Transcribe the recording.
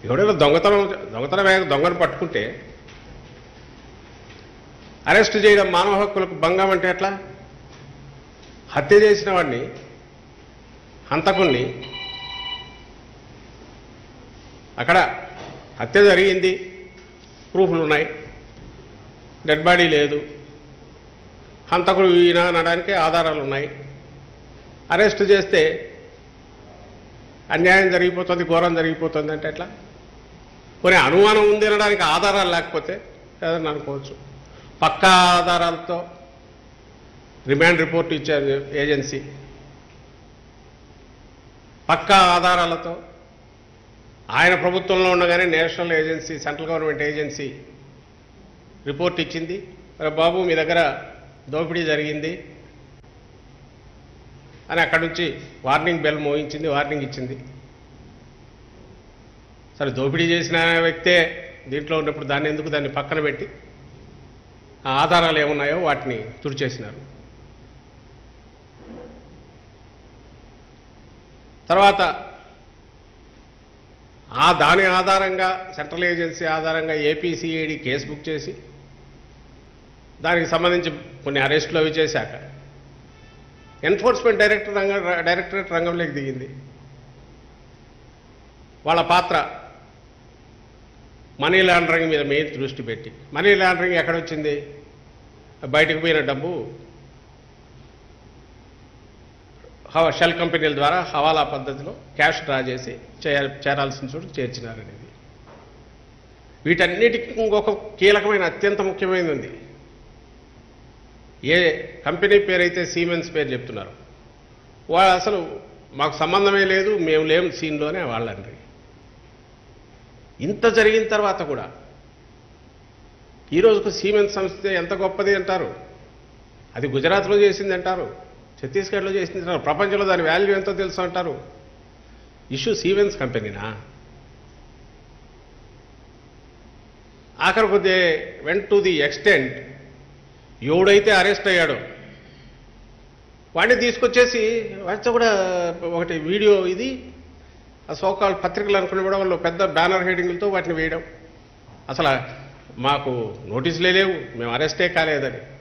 ఎవడైనా దొంగతనం దొంగతనం వేగ దొంగను పట్టుకుంటే అరెస్ట్ చేయడం మానవ హక్కులకు భంగం అంటే ఎట్లా హత్య చేసిన వాడిని హంతకుణ్ణి అక్కడ హత్య జరిగింది ప్రూఫ్లు ఉన్నాయి డెడ్ బాడీ లేదు హంతకుడు ఈయన అనడానికి ఆధారాలు ఉన్నాయి అరెస్ట్ చేస్తే అన్యాయం జరిగిపోతుంది ఘోరం జరిగిపోతుంది అంటే ఎట్లా కొన్ని అనుమానం ఉంది అనడానికి ఆధారాలు లేకపోతే ఏదన్నా అనుకోవచ్చు పక్కా ఆధారాలతో రిమాండ్ రిపోర్ట్ ఇచ్చారు ఏజెన్సీ పక్కా ఆధారాలతో ఆయన ప్రభుత్వంలో ఉండగానే national agency central government agency report ఇచ్చింది "అరే బాబు మీ దగ్గర దోపిడీ జరిగింది అని అక్కడి నుంచి వార్నింగ్ బెల్ మోయించింది వార్నింగ్ ఇచ్చింది సరే దోపిడీ చేసిన వ్యక్తే దీంట్లో ఉన్నప్పుడు దాన్ని ఎందుకు దాన్ని పక్కన పెట్టి ఆ ఆధారాలు ఏమున్నాయో వాటిని తుడిచేసినారు తర్వాత ఆ దాని ఆధారంగా సెంట్రల్ ఏజెన్సీ ఆధారంగా ఏపీసీఐడి కేసు బుక్ చేసి దానికి సంబంధించి కొన్ని అరెస్టులు అవి చేశాక ఎన్ఫోర్స్మెంట్ డైరెక్టర్ రంగ డైరెక్టరేట్ రంగంలోకి దిగింది వాళ్ళ పాత్ర మనీ లాండరింగ్ మీద మెయిన్ దృష్టి పెట్టి మనీ లాండరింగ్ ఎక్కడొచ్చింది బయటకు పోయిన డబ్బు హవ- షెల్ కంపెనీల ద్వారా హవాలా పద్ధతిలో క్యాష్ డ్రా చేసి చేయ- చేరాల్సిన చోటు చేర్చినారనేది వీటన్నిటికీ ఇంకొక కీలకమైన అత్యంత ముఖ్యమైనది ఉంది ఏ కంపెనీ పేరైతే సీమెన్స్ పేరు చెప్తున్నారు వాళ్ళు అసలు మాకు సంబంధమే లేదు మేము లేము సీన్లోనే వాళ్ళండి ఇంత జరిగిన తర్వాత కూడా ఈ రోజుకు సీమెన్స్ సంస్థ ఎంత గొప్పది అంటారు అది గుజరాత్లో చేసింది అంటారు ఛత్తీస్గఢ్లో చేసింది అంటారు ప్రపంచంలో దాని వాల్యూ ఎంతో తెలుసు అంటారు ఇష్యూ సీమెన్స్ కంపెనీనా ఆఖరికి they went to the extent ఎవడైతే అరెస్ట్ అయ్యాడో వాడిని తీసుకొచ్చేసి వాడితో కూడా ఒకటి వీడియో ఇది ఆ సోకాల్ పత్రికలు అనుకుని కూడా వాళ్ళు పెద్ద బ్యానర్ హెడింగ్లతో వాటిని వేయడం అసలు మాకు నోటీసులే లేవు మేము అరెస్టే కాలేదని